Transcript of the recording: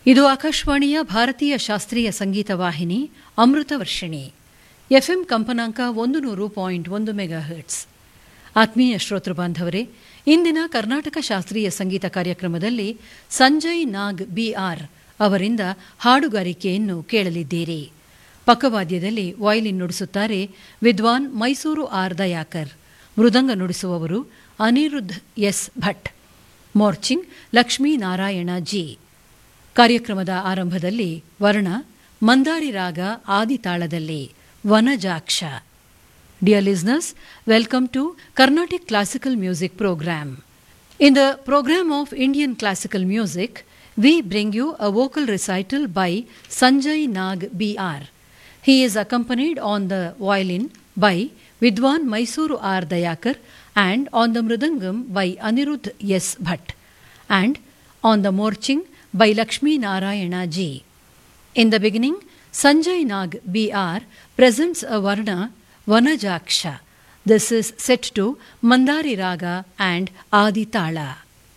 ಇದು ಆಕಾಶವಾಣಿಯ ಭಾರತೀಯ ಶಾಸ್ತ್ರೀಯ ಸಂಗೀತ ವಾಹಿನಿ ಅಮೃತ ವರ್ಷಿಣಿ ಎಫ್ಎಂ ಕಂಪನಾಂಕ ಒಂದು ನೂರು ಪಾಯಿಂಟ್ ಒಂದು ಮೆಗಾ ಹರ್ಟ್ಸ್ ಆತ್ಮೀಯ ಶ್ರೋತೃ ಬಾಂಧವರೇ ಇಂದಿನ ಕರ್ನಾಟಕ ಶಾಸ್ತ್ರೀಯ ಸಂಗೀತ ಕಾರ್ಯಕ್ರಮದಲ್ಲಿ ಸಂಜಯ್ ನಾಗ್ ಬಿಆರ್ ಅವರಿಂದ ಹಾಡುಗಾರಿಕೆಯನ್ನು ಕೇಳಲಿದ್ದೀರಿ ಪಕ್ಕವಾದ್ಯದಲ್ಲಿ ವಯಲಿನ್ ನುಡಿಸುತ್ತಾರೆ ವಿದ್ವಾನ್ ಮೈಸೂರು ಆರ್ ದಯಾಕರ್ ಮೃದಂಗ ನುಡಿಸುವವರು ಅನಿರುದ್ಧ್ ಎಸ್ ಭಟ್ ಮೋರ್ಚಿಂಗ್ ಲಕ್ಷ್ಮೀನಾರಾಯಣ ಜಿ ಕಾರ್ಯಕ್ರಮದ ಆರಂಭದಲ್ಲಿ ವರ್ಣ ಮಂದಾರಿ ರಾಗ ಆದಿತಾಳದಲ್ಲಿ ವನಜಾಕ್ಷ Dear listeners, welcome to Carnatic Classical Music Program. In the program of Indian classical music, we bring you a vocal recital by Sanjay Nag B.R. He is accompanied on the violin by Vidwan Mysuru R. Dayakar and on the mridangam by Anirudh S. Bhatt and on the morching by Lakshmi Narayana Ji. In the beginning, Sanjay Nag B.R. presents a Varna Vanajaksha. This is set to Mandari Raga and Adi Tala.